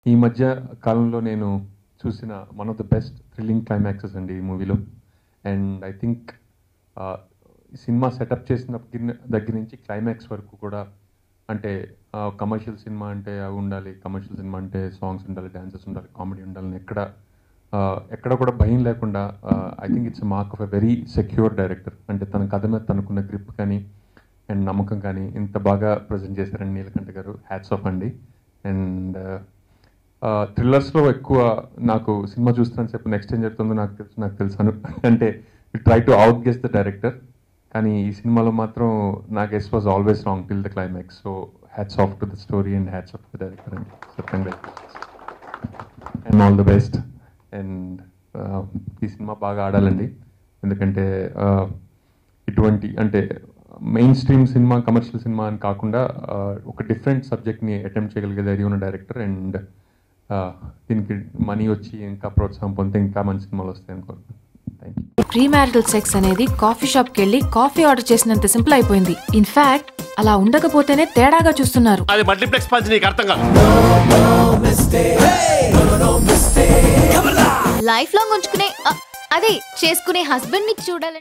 ఈ మధ్య కాలంలో నేను చూసిన one of the best thrilling climaxes అండి ఈ మూవీలో అండ్ ఐ థింక్ సినిమా సెటప్ చేసిన దగ్గర- దగ్గర నుంచి క్లైమాక్స్ వరకు కూడా అంటే కమర్షియల్ సినిమా అంటే అవి ఉండాలి కమర్షియల్ సినిమా అంటే సాంగ్స్ ఉండాలి డాన్సెస్ ఉండాలి కామెడీ ఉండాలని ఎక్కడ ఆ, ఎక్కడ కూడా భయం లేకుండా I think it's mark of a very secure director అంటే తన కథ మీద తనకున్న గ్రిప్ కానీ అండ్ నమ్మకం కానీ ఇంత బాగా ప్రజెంట్ చేశారండి నీలకంఠ గారు హ్యాట్స్ ఆఫ్ అండి అండ్ థ్రిల్లర్స్లో ఎక్కువ నాకు సినిమా చూస్తున్నాను చెప్పి నెక్స్ట్ ఏం జరుగుతుందో నాకు తెలుసు నాకు తెలుసాను అంటే try to out guess the director కానీ ఈ సినిమాలో మాత్రం నా guess was always wrong till the climax so hats off to the story and hats off to the director అండి so congratulations and all the best and ఈ cinema బాగా ఆడాలండి ఎందుకంటే uh, ఇటువంటి అంటే mainstream cinema commercial cinema అని కాకుండా uh, ఒక డిఫరెంట్ సబ్జెక్ట్ని అటెంప్ట్ చేయగలిగే ధైర్యం ఉన్న డైరెక్టర్ అండ్ దీనికి మనీ వచ్చి ఇంకా ప్రోత్సాహం పొందితే ఇంకా మంచి సినిమాలు వస్తాయని కోరుకుంటున్నాను thank you premarital sex అనేది కాఫీ షాప్ కి వెళ్ళి కాఫీ ఆర్డర్ చేసినంత సింపుల్ అయిపోయింది ఇన్ఫాక్ట్ అలా ఉండకపోతేనే తేడాగా చూస్తున్నారు అది మల్టీప్లెక్స్ పంచి నీకు అర్థం కాదు లైఫ్ లాంగ్ ఉంచుకునే అ, అదే చేసుకునే హస్బెండ్ ని చూడాలని